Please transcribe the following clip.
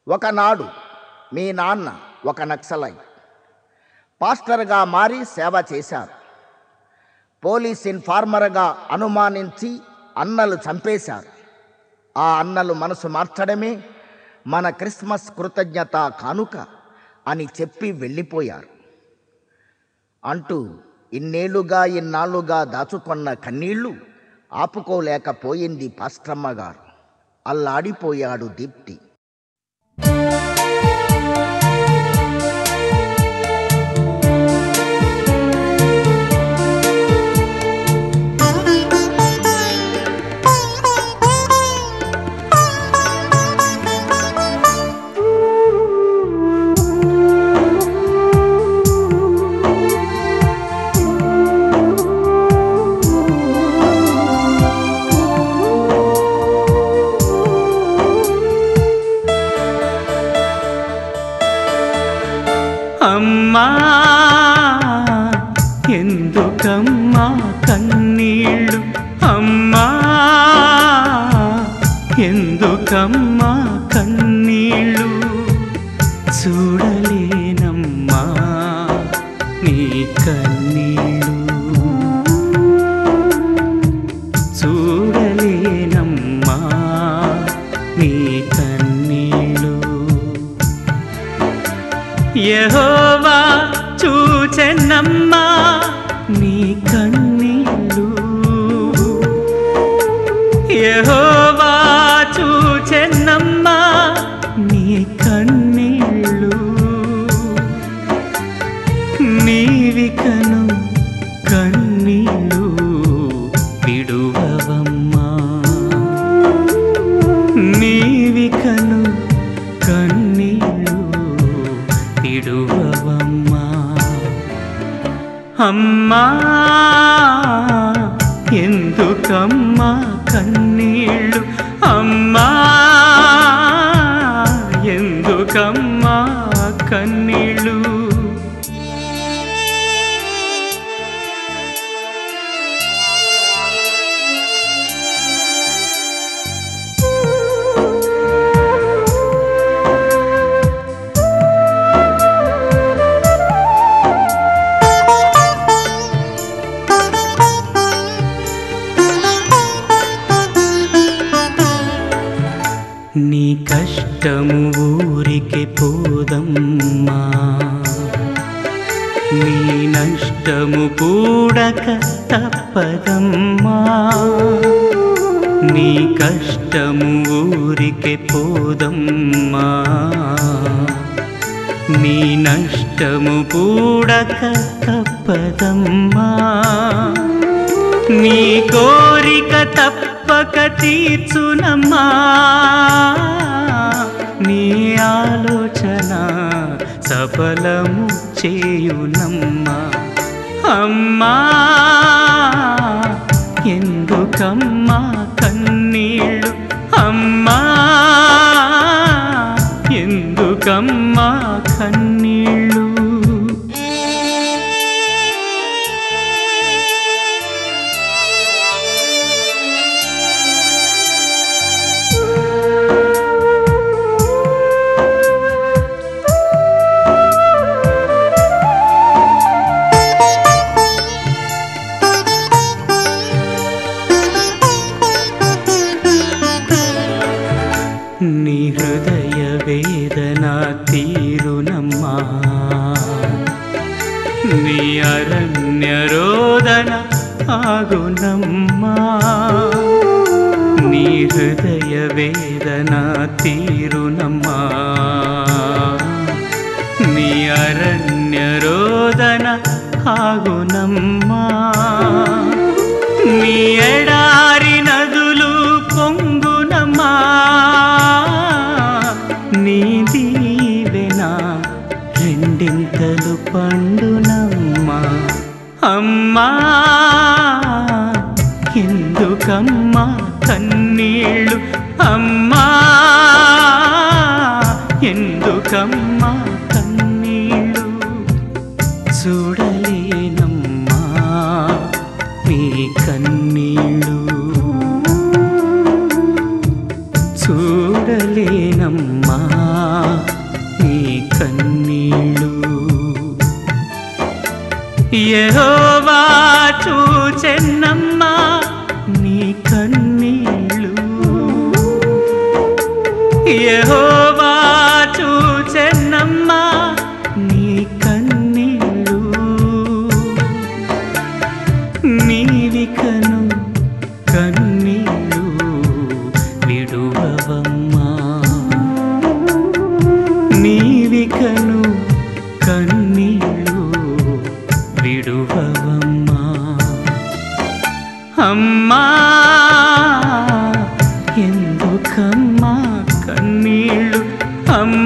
ఒకనాడు మీ నాన్న ఒక నక్సలై పాస్టర్గా మారి సేవ చేశారు పోలీస్ ఇన్ఫార్మర్గా అనుమానించి అన్నలు చంపేశారు ఆ అన్నలు మనసు మార్చడమే మన క్రిస్మస్ కృతజ్ఞత కానుక అని చెప్పి వెళ్ళిపోయారు అంటూ ఇన్నేళ్లుగా ఇన్నాళ్లుగా దాచుకున్న కన్నీళ్లు ఆపుకోలేకపోయింది పాస్ట్రమ్మ గారు అల్లాడిపోయాడు దీప్తి అమ్మా ఎందుకమ్మా కన్నీళ్ళు అమ్మా ఎందుకమ్మా కన్నీళ్ళు చూడలేనమ్మా నీ కన్నీళ్ళు చూడలేనమ్మా నీ కన్నీళ్ళు యహోవా చూచెన్నమ్మా నీ కన్నీళ్ళు యహోవా చూచెన్నమ్మా నీ కన్నీళ్ళు నీవికను కన్నీళ్ళు విడువవమ్మా నీవికను కన్నీళ్ళు విడువవమ్మా అమ్మా ఎందుకమ్మా కన్నీళ్ళు అమ్మా ఎందుకమ్మా కన్నీళ్ళు నీ కష్టము ఊరికి పోదమ్మా నీ నష్టము కూడక తప్పదమ్మా నీ కష్టము ఊరికి పోదమ్మా నీ నష్టము కూడక తప్పదమ్మా నీ కోరిక తప్పక తీర్చునమ్మా నీ ఆలోచన సఫలము చేయునమ్మా అమ్మా ఎందుకమ్మా కన్నీళ్ళు అమ్మా ఎందుకమ్మా కన్నీళ్ళు నీ హృదయ వేదన తీరునమ్మా నీ అరణ్య రోదన ఆగునమ్మా నీ హృదయ వేదన తీరునమ్మా నీ అరణ్య రోదన ఆగునమ్మా నీ ఎడారి నదులు పొంగునమ్మా నీ దీవెన రెండింతలు పండునమ్మా అమ్మా ఎందుకమ్మా కన్నీళ్ళు అమ్మా ఎందుకమ్మా కన్నీళ్ళు చూడలేనమ్మా నీ కన్నీళ్ళు చూడలేనమ్మా నీ కన్నీళ్ళు యెహోవా చూచెన్నమ్మా నీ కన్నీళ్ళు యెహోవా చూచెన్నమ్మా నీ కన్నీళ్ళు నీవికను కన్నీళ్ళు విడువవమ్మా నీవికను కన్నీళ్ళు విడువవమ్మా అమ్మా ఎందుకమ్మా కన్నీళ్ళు అమ్మా